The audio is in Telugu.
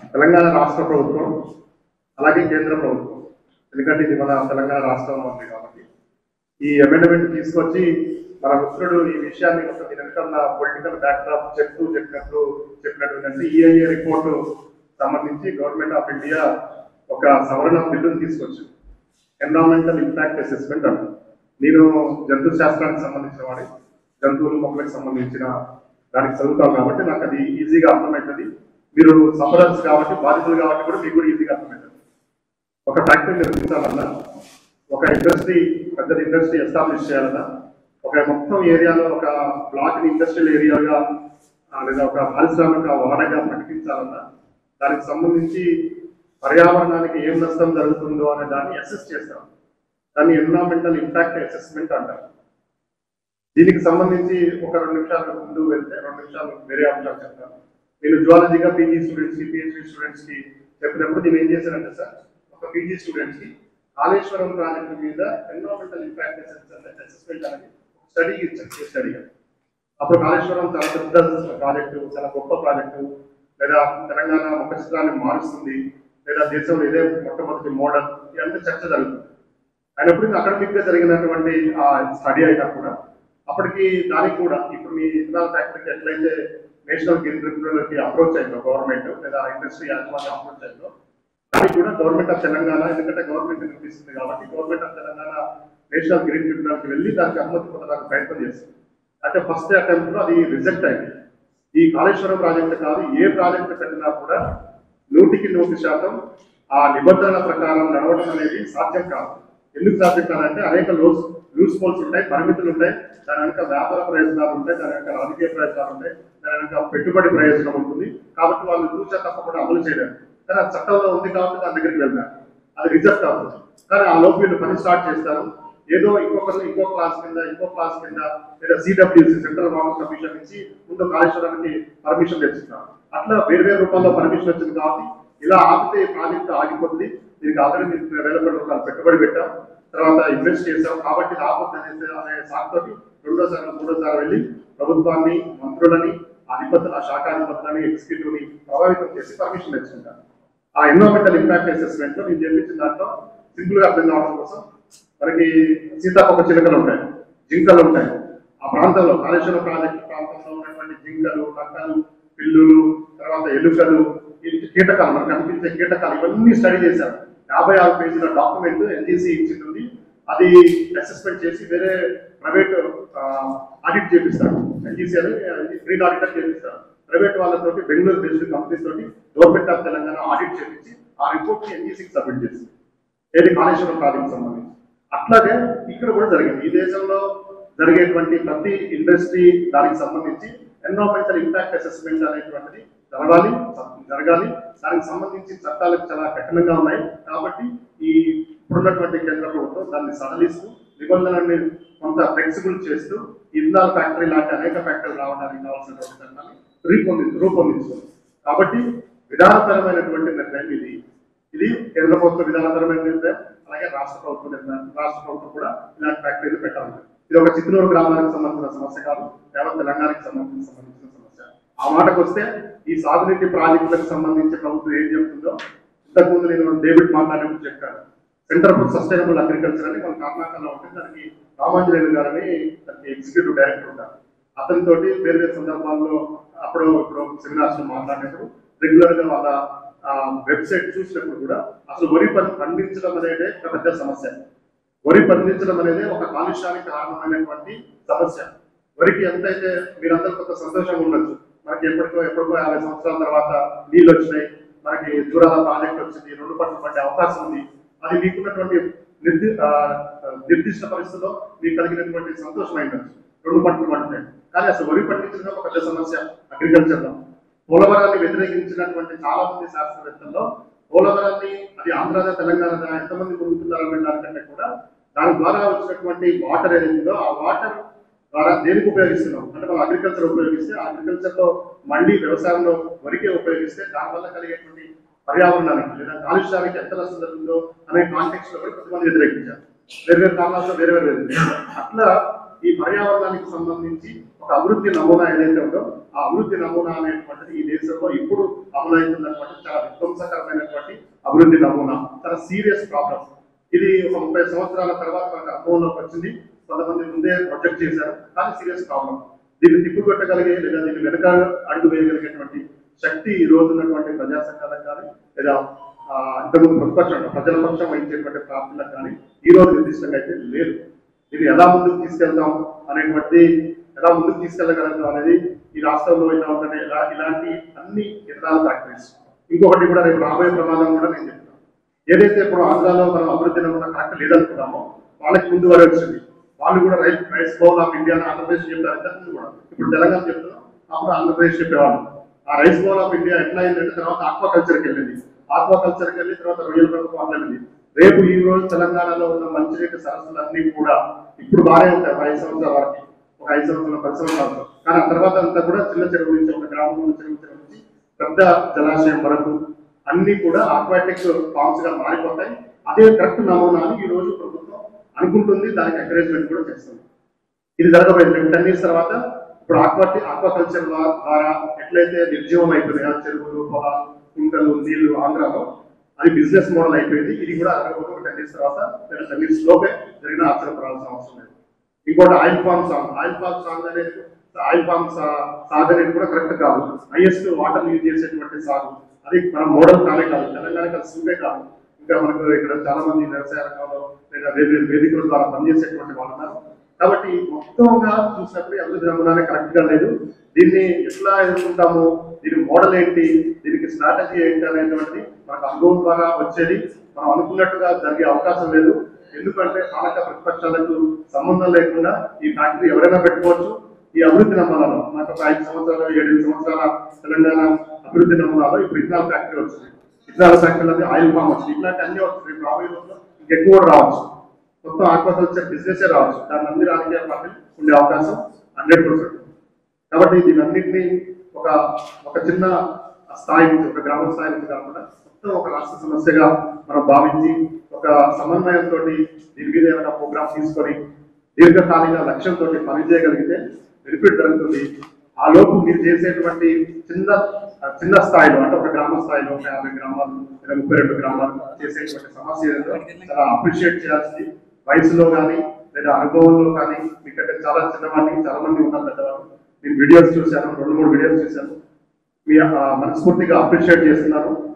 తెలంగాణ రాష్ట్ర ప్రభుత్వం అలాగే కేంద్ర ప్రభుత్వం ఎందుకంటే ఇది మన తెలంగాణ రాష్ట్రంలో ఉంది కాబట్టి ఈ అమెండ్మెంట్ తీసుకొచ్చి మన మిత్రుడు ఈ విషయాన్ని ఒక దీని వెనకాల పొలిటికల్ బ్యాక్డ్రాప్ చెప్తూ చెప్పినట్టు చెప్పినట్టు ఏంటంటే ఈఐఏ రిపోర్టు సంబంధించి గవర్నమెంట్ ఆఫ్ ఇండియా ఒక సవరణ బిల్లును తీసుకొచ్చింది ఎన్విరాన్మెంటల్ ఇంపాక్ట్ అసెస్మెంట్ అంట నేను జంతు శాస్త్రానికి సంబంధించిన వాడి జంతువులు మొక్కలకు సంబంధించిన దానికి చదువుతాం కాబట్టి నాకు అది ఈజీగా అర్థమవుతుంది మీరు సఫరర్స్ కాబట్టి బాధితులు కాబట్టి కూడా మీకు కూడా ఈజీగా అర్థమవుతుంది ఒక ఫ్యాక్టరీ నిర్మించాలన్నా ఒక ఇండస్ట్రీ పెద్ద ఇండస్ట్రీ ఎస్టాబ్లిష్ చేయాలన్నా ఒక మొత్తం ఏరియాలో ఒక బ్లాక్ ఇండస్ట్రియల్ ఏరియాగా ఆ, లేదా ఒక పారిశ్రామిక వాడగా ప్రకటించాలన్నా దానికి సంబంధించి పర్యావరణానికి ఏం నష్టం జరుగుతుందో అనే దాన్ని అసెస్ చేస్తాం దాన్ని ఎన్విరాన్మెంటల్ ఇంపాక్ట్ అసెస్మెంట్ అంటారు దీనికి సంబంధించి ఒక రెండు నిమిషాలు ముందు వెళ్తే రెండు నిమిషాలు వేరే అంశాలు చెప్తాను నేను జువాలజీగా పీజీ స్టూడెంట్స్ కి పిహెచ్డి స్టూడెంట్స్ కి చెప్పినప్పుడు నేను ఏం చేశానంటే సార్ ఒక పీజీ స్టూడెంట్స్ కి కాళేశ్వరం ప్రాజెక్టు మీద ఎన్విరాన్మెంటల్ ఇంపాక్ట్ అసెస్మెంట్ అనేది స్టడీ ఇచ్చాను స్టడీ అప్పుడు కాళేశ్వరం చాలా పెద్ద ప్రాజెక్టు చాలా గొప్ప ప్రాజెక్టు లేదా తెలంగాణ ఒక చిత్రాన్ని మారుస్తుంది లేదా దేశంలో ఇదే మొట్టమొదటి మోడల్ ఇదంతా చర్చ జరుగుతుంది అయినప్పుడు అకాడమిక్ గా జరిగినటువంటి ఆ స్టడీ అయినా కూడా అప్పటికి దానికి కూడా ఇప్పుడు మీ ఇథనాల్ ఫ్యాక్టరీకి ఎట్లయితే నేషనల్ గ్రీన్ ట్రిబ్యునల్ కి అప్రోచ్ అయిందో గవర్నమెంట్ లేదా ఇండస్ట్రీ యాజమాన్యం అప్రోచ్ అయిందో దానికి కూడా గవర్నమెంట్ ఆఫ్ తెలంగాణ ఎందుకంటే గవర్నమెంట్ నిర్మిస్తుంది కాబట్టి government of Telangana National Green Tribunal కి వెళ్ళి దానికి అనుమతి పొందడానికి ప్రయత్నం చేస్తుంది అయితే ఫస్ట్ అటెంప్ట్ లో అది రిజెక్ట్ అయింది ఈ కాళేశ్వరం ప్రాజెక్ట్ కాదు ఏ ప్రాజెక్ట్ పెట్టినా కూడా నూటికి నూటి శాతం ఆ నిబంధనల ప్రకారం నడవడం అనేది సాధ్యం కాదు ఎందుకు సాధ్యం కాదంటే అనేక లోస్ లూస్ హోల్స్ ఉంటాయి పరిమితులు ఉంటాయి దాని వెనక వ్యాపార ప్రయోజనాలు ఉంటాయి దాని వెనక రాజకీయ ప్రయోజనాలు ఉంటాయి దాని వెనక పెట్టుబడి ప్రయోజనం ఉంటుంది కాబట్టి వాళ్ళు చూసా తప్పకుండా అమలు చేయలేరు కానీ అది చట్టంలో ఉంది కాబట్టి దాని దగ్గరికి వెళ్తారు అది రిజెక్ట్ అవుతుంది కానీ ఆ లోపు వీళ్ళు పని స్టార్ట్ చేస్తారు ఏదో ఇంకొకరు ఇంకో క్లాస్ కింద ఇంకో క్లాస్ కింద లేదా సిడబ్ల్యూసి సెంట్రల్ వాటర్ కమిషన్ నుంచి ముందు కాళేశ్వరానికి పర్మిషన్ తెచ్చుకున్నారు అట్లా వేరు వేరు రూపాల్లో పర్మిషన్ వచ్చింది కాబట్టి ఇలా ఆపితే ఈ ప్రాజెక్ట్ ఆగిపోతుంది దీనికి ఆల్రెడీ మీకు వేల కోట్ల రూపాయలు పెట్టుబడి పెట్టాం తర్వాత ఇన్వెస్ట్ చేసాం కాబట్టి ఇది ఆపొద్దు అనేసి అనే సాకుతోటి రెండోసారి మూడోసారి వెళ్ళి ప్రభుత్వాన్ని మంత్రులని అధిపతుల ఆ శాఖ అధిపతులని ఎగ్జిక్యూటివ్ ని ప్రభావితం చేసి పర్మిషన్ తెచ్చుకుంటారు ఆ ఎన్విరాన్మెంటల్ ఇంపాక్ట్ అసెస్మెంట్ లో నేను చెప్పించిన దాంట్లో సింపుల్ గా అర్థం కావడం కోసం మనకి సీతాకొక చిలుకలు ఉంటాయి జింకలు ఉంటాయి ఆ ప్రాంతంలో కాళేశ్వరం ప్రాజెక్టు ప్రాంతంలో ఉన్నటువంటి జింకలు నక్కలు పిల్లులు తర్వాత ఎలుకలు ఈ కీటకాలు మనకు కనిపించే కీటకాలు ఇవన్నీ స్టడీ చేశారు యాభై ఆరు పేజీల డాక్యుమెంట్ ఎన్జీసీ ఇచ్చింది అది అసెస్మెంట్ చేసి వేరే ప్రైవేట్ ఆడిట్ చేపిస్తారు ఎన్జీసీ అని గ్రీన్ ఆడిటర్ చేపిస్తారు ప్రైవేట్ వాళ్ళతోటి బెంగళూరు బేస్డ్ కంపెనీస్ తోటి గవర్నమెంట్ ఆఫ్ తెలంగాణ ఆడిట్ చేపించి ఆ రిపోర్ట్ ని ఎన్జీసీకి సబ్మిట్ చేసింది ఏది కాళేశ్వరం ప్రాజెక్ట్ సంబంధించి అట్లాగే ఇక్కడ కూడా జరిగింది ఈ దేశంలో జరిగేటువంటి ప్రతి ఇండస్ట్రీ దానికి సంబంధించి ఎన్విరాన్మెంటల్ ఇంపాక్ట్ అసెస్మెంట్ అనేటువంటిది జరగాలి జరగాలి దానికి సంబంధించి చట్టాలు చాలా కఠినంగా ఉన్నాయి కాబట్టి ఈ ఇప్పుడున్నటువంటి కేంద్ర ప్రభుత్వం దాన్ని సడలిస్తూ నిబంధనల్ని కొంత ఫ్లెక్సిబుల్ చేస్తూ ఇందాల్ ఫ్యాక్టరీ లాంటి అనేక ఫ్యాక్టరీలు రావడానికి కావాల్సినటువంటి చట్టాన్ని రూపొంది రూపొందించుకుంది కాబట్టి విధానపరమైనటువంటి నిర్ణయం ఇది ఇది కేంద్ర ప్రభుత్వ విధానపరమైన నిర్ణయం అలాగే రాష్ట్ర ప్రభుత్వ నిర్ణయం రాష్ట్ర ప్రభుత్వం కూడా ఇలాంటి ఫ్యాక్టరీలు పెట్టాలి ఇది ఒక చిత్తూరు గ్రామానికి సంబంధించిన సమస్య కాదు కేవలం తెలంగాణకి సంబంధించిన సంబంధించిన సమస్య ఆ మాటకు వస్తే ఈ సాగునీటి ప్రాజెక్టులకు సంబంధించి ప్రభుత్వం ఏం చెప్తుందో ఇంతకుముందు నేను డేవిడ్ మాట్లాడినప్పుడు చెప్పాను సెంటర్ ఫర్ సస్టైనబుల్ అగ్రికల్చర్ అని మన కర్ణాటకలో ఉంటుంది దానికి రామాంజనేయులు గారని దానికి ఎగ్జిక్యూటివ్ డైరెక్టర్ ఉంటారు అతనితోటి వేరు వేరు సందర్భాల్లో అప్పుడు ఇప్పుడు సెమినార్స్ లో మాట్లాడినప్పుడు రెగ్యులర్ గా వాళ్ళ వెబ్సైట్ చూసినప్పుడు కూడా అసలు వరి పని పండించడం అనేది ఒక పెద్ద సమస్య వరి పండించడం అనేది ఒక కాలుష్యానికి కారణమైనటువంటి సమస్య వరికి ఎంతైతే మీరందరూ కొంత సంతోషంగా ఉండొచ్చు మనకి ఎప్పటికో ఎప్పటికో యాభై సంవత్సరాల తర్వాత నీళ్ళు వచ్చినాయి మనకి దూరాల ప్రాజెక్ట్ వచ్చింది రెండు పంటలు పడే అవకాశం ఉంది అది మీకున్నటువంటి నిర్ది ఆ, నిర్దిష్ట పరిస్థితుల్లో మీకు కలిగినటువంటి సంతోషం ఉండొచ్చు రెండు పంటలు పండుతాయి కానీ అసలు వరి పండించడం ఒక పెద్ద సమస్య అగ్రికల్చర్ లో పోలవరాన్ని వ్యతిరేకించినటువంటి చాలా మంది శాస్త్రవేత్తల్లో పోలవరాన్ని అది ఆంధ్రాదా తెలంగాణ ఎంతమంది పొందుతున్నారనే దానికంటే కూడా దాని ద్వారా వచ్చినటువంటి వాటర్ ఏదైతుందో ఆ వాటర్ ద్వారా దేనికి ఉపయోగిస్తున్నాం అంటే మనం అగ్రికల్చర్ ఉపయోగిస్తే అగ్రికల్చర్ లో మళ్ళీ వ్యవసాయంలో వరికే ఉపయోగిస్తే దానివల్ల కలిగేటువంటి పర్యావరణానికి లేదా కాలుష్యానికి ఎంత నష్టం జరుగుతుందో అనే కాంటెక్స్ట్ లో కూడా కొంతమంది వ్యతిరేకించారు వేరు వేరు కారణాలతో వేరే వేరు వ్యతిరేకించారు అట్లా ఈ పర్యావరణానికి సంబంధించి ఒక అభివృద్ధి నమూనా ఏదైతే ఉందో ఆ అభివృద్ధి నమూనా అనేటువంటిది ఈ దేశంలో ఇప్పుడు అమలవుతున్నటువంటి చాలా విధ్వంసకరమైనటువంటి అభివృద్ధి నమూనా చాలా సీరియస్ ప్రాబ్లం ఇది ఒక ముప్పై సంవత్సరాల తర్వాత మనకు అనుభవంలోకి వచ్చింది కొంతమంది ముందే ప్రొజెక్ట్ చేశారు కానీ సీరియస్ ప్రాబ్లం దీన్ని తిప్పుకొట్టగలిగే లేదా దీన్ని వెనక అడుగు వేయగలిగేటువంటి శక్తి ఈ రోజు ఉన్నటువంటి ప్రజా సంఘాలకు కానీ లేదా ఆ, ఇంతకుముందు ప్రతిపక్షం ప్రజల పక్షం వహించేటువంటి పార్టీలకు కానీ ఈ రోజు నిర్దిష్టంగా అయితే లేదు ఇది ఎలా ముందుకు తీసుకెళ్తాం అనేటువంటిది ఎలా ముందుకు తీసుకెళ్ళగలుగుతాం అనేది ఈ రాష్ట్రంలో ఇలా ఉందంటే ఇలా ఇలాంటి అన్ని ఇతరాల ఫ్యాక్టరీస్ ఇంకొకటి కూడా రేపు రాబోయే ప్రమాదం కూడా నేను చెప్తాను ఏదైతే ఇప్పుడు ఆంధ్రాలో మనం అభివృద్ధి నమూనా కరెక్ట్ లేదనుకున్నామో వాళ్ళకి ముందు వరే వచ్చింది వాళ్ళు కూడా right rice bowl of India అని ఆంధ్రప్రదేశ్ చెప్పారు ఇంతకుముందు కూడా ఇప్పుడు తెలంగాణ చెప్తున్నాం అప్పుడు ఆంధ్రప్రదేశ్ చెప్పేవాళ్ళు ఆ రైస్ బౌల్ ఆఫ్ ఇండియా ఎట్లా అయిందంటే తర్వాత ఆక్వాకల్చర్కి వెళ్ళింది ఆక్వాకల్చర్కి వెళ్ళి తర్వాత రొయ్యల ప్రభుత్వం వెళ్ళింది రేపు ఈ రోజు తెలంగాణలో ఉన్న మంచినీటి సరస్సులన్నీ కూడా ఇప్పుడు బాగానే ఉంటాయి ఒక ఐదు సంవత్సరాల వరకు ఒక ఐదు సంవత్సరాల పది సంవత్సరాలు కానీ ఆ తర్వాత అంతా కూడా చిన్న చెరువు నుంచి ఒక గ్రామం నుంచి చెరువు చెరువు నుంచి పెద్ద జలాశయం వరకు అన్ని కూడా ఆక్వాటిక్ ఫార్మ్స్ గా మారిపోతాయి అదే కరెక్ట్ నమూనా అని ఈ రోజు ప్రభుత్వం అనుకుంటుంది దానికి ఎంకరేజ్మెంట్ కూడా చేస్తుంది ఇది జరగబోయేది రేపు టెన్ ఇయర్స్ తర్వాత ఇప్పుడు ఆక్వాటిక్ ఆక్వాకల్చర్ ద్వారా ఎట్లయితే నిర్జీవం అయిపోయినాయో చెరువులు పొలాలు కుంటలు నీళ్లు ఆంధ్రాలో అది బిజినెస్ మోడల్ అయిపోయింది ఇది కూడా జరగబోతుంది ఒక టెన్ ఇయర్స్ తర్వాత లేదా టెన్ ఇయర్స్ లోపే జరిగిన ఆశ్చర్యపడాల్సిన అవసరం లేదు ఇంకోటి ఆయిల్ ఫామ్ సాంగ్ ఆయిల్ ఫామ్ సాంగ్ అనేది ఆయిల్ ఫామ్ సాగు అనేది కూడా కరెక్ట్ కాదు హైయెస్ట్ వాటర్ యూజ్ చేసేటువంటి సాగు అది మన మోడల్ కానే కాదు తెలంగాణకి అది సూటే కాదు ఇంకా మనకు ఇక్కడ చాలా మంది వ్యవసాయ రంగంలో లేదా వేరు వేరు వేదికల ద్వారా పనిచేసేటువంటి వాళ్ళు ఉన్నారు కాబట్టి మొత్తంగా చూసినప్పుడు ఈ అభివృద్ధి నమూనానే కరెక్ట్ గా లేదు దీన్ని ఎట్లా ఎదుర్కొంటాము దీని మోడల్ ఏంటి దీనికి స్ట్రాటజీ ఏంటి అనేటువంటిది మనకు అనుభవం ద్వారా వచ్చేది మనం అనుకున్నట్టుగా జరిగే అవకాశం లేదు ఎందుకంటే పాలక ప్రతిపక్షాలకు సంబంధం లేకుండా ఈ ఫ్యాక్టరీ ఎవరైనా పెట్టుకోవచ్చు ఈ అభివృద్ధి నమూనాలో నాకు ఒక ఐదు సంవత్సరాలు ఏడెనిమిది సంవత్సరాల తెలంగాణ అభివృద్ధి నమూనాలో ఇప్పుడు ఇథనాల్ ఫ్యాక్టరీ వచ్చింది ఇథనాల్ ఫ్యాక్టరీ అనేది ఆయిల్ ఫామ్ వచ్చింది ఇట్లాంటి అన్ని వస్తుంది రేపు రాబోయే రోజుల్లో ఇంకెక్కువ కూడా రావచ్చు మొత్తం ఆక్వాకల్చర్ బిజినెస్ రావచ్చు దాని అన్ని రాజకీయ పార్టీలు ఉండే అవకాశం హండ్రెడ్ పర్సెంట్ కాబట్టి దీని అన్నింటినీ ఒక ఒక చిన్న స్థాయి నుంచి ఒక గ్రామ స్థాయి నుంచి కాకుండా మొత్తం ఒక రాష్ట్ర సమస్యగా మనం భావించి ఒక సమన్వయంతో దీని మీద ఏమైనా ప్రోగ్రామ్ తీసుకొని దీర్ఘకాలిక లక్ష్యంతో పని చేయగలిగితే బెనిఫిట్ జరుగుతుంది ఆ లోపు మీరు చేసేటువంటి చిన్న చిన్న స్థాయిలో అంటే ఒక గ్రామ స్థాయిలో ఒక యాభై గ్రామాలు లేదా ముప్పై రెండు గ్రామాలు చేసేటువంటి సమస్య ఏదో చాలా అప్రిషియేట్ చేయాల్సింది వయసులో కానీ లేదా అనుభవంలో కానీ మీకంటే చాలా చిన్నవాడికి చాలా మంది ఉన్నారు పెద్దవాళ్ళు నేను వీడియోస్ చూశాను రెండు మూడు వీడియోస్ చూశాను మీ ఆ, మనస్ఫూర్తిగా అప్రిషియేట్ చేస్తున్నాను